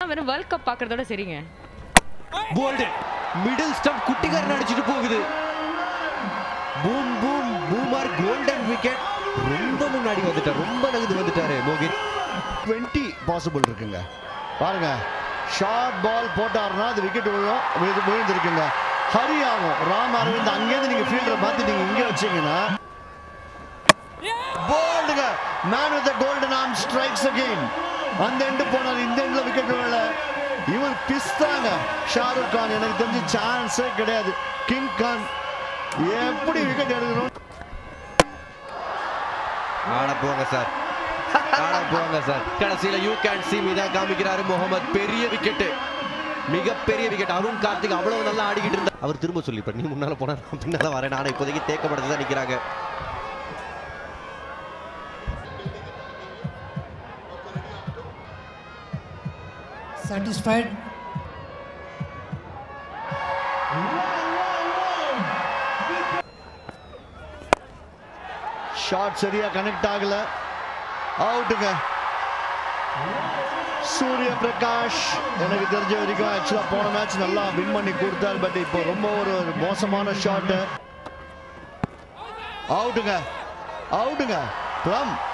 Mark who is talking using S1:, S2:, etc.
S1: வெறும் world cup பார்க்கறதோட சரிங்க
S2: golden middle stump குட்டிக்காரன் அடிச்சிட்டு போகுது boom boom Bumrah golden wicket ரொம்ப முன்னாடி வந்துட்டார் ரொம்ப நகர்ந்து வந்துட்டாரு மோகித்
S3: டுவெண்ட்டி பாசிபிள் இருக்குங்க பாருங்க ஷார்ட் பால் போட்டாருன்னா அது விக்கெட் விழும் விழுந்து விழுந்திருக்குங்க ஹரி ஆகும் ராம் அரவிந்த் அங்கேருந்து நீங்க ஃபீல்டரை பார்த்து நீங்க இங்கே வச்சீங்கன்னா போல்டுங்க man with golden arm strikes again அந்த எண்டு போனார் இந்த எண்ட்ல விக்கெட் விழல இவர் பிஸ்தாங்க ஷாருக் கான் எனக்கு தெரிஞ்சு சான்ஸே கிடையாது கிங் கான் எப்படி விக்கெட் எடுக்கணும்
S2: ஆட போங்க சார் ஆட போங்க சார் கடைசியில யூ கேன் சி மீ தான் காமிக்கிறாரு முகமது பெரிய விக்கெட் மிகப்பெரிய விக்கெட் அருண் கார்த்திக் அவ்வளவு நல்லா ஆடிக்கிட்டு இருந்தா அவர் திரும்ப சொல்லிப்பார் நீ முன்னால போனா நான் பின்னால வரேன் நானும் இப்போதைக்கு தேக்கப்படத்து தான் நிக்கிறாங்க
S4: satisfied
S3: ஷாட் சரியா கனெக்ட் ஆகல அவுட்டுங்க சூரிய பிரகாஷ் எனக்கு தெரிஞ்ச வரைக்கும் ஆக்சுவலா போன மேட்ச் நல்லா வின் பண்ணி கொடுத்தார் பட் இப்போ ரொம்ப ஒரு ஒரு மோசமான ஷாட் அவுட்டுங்க அவுட்டுங்க ப்ளம்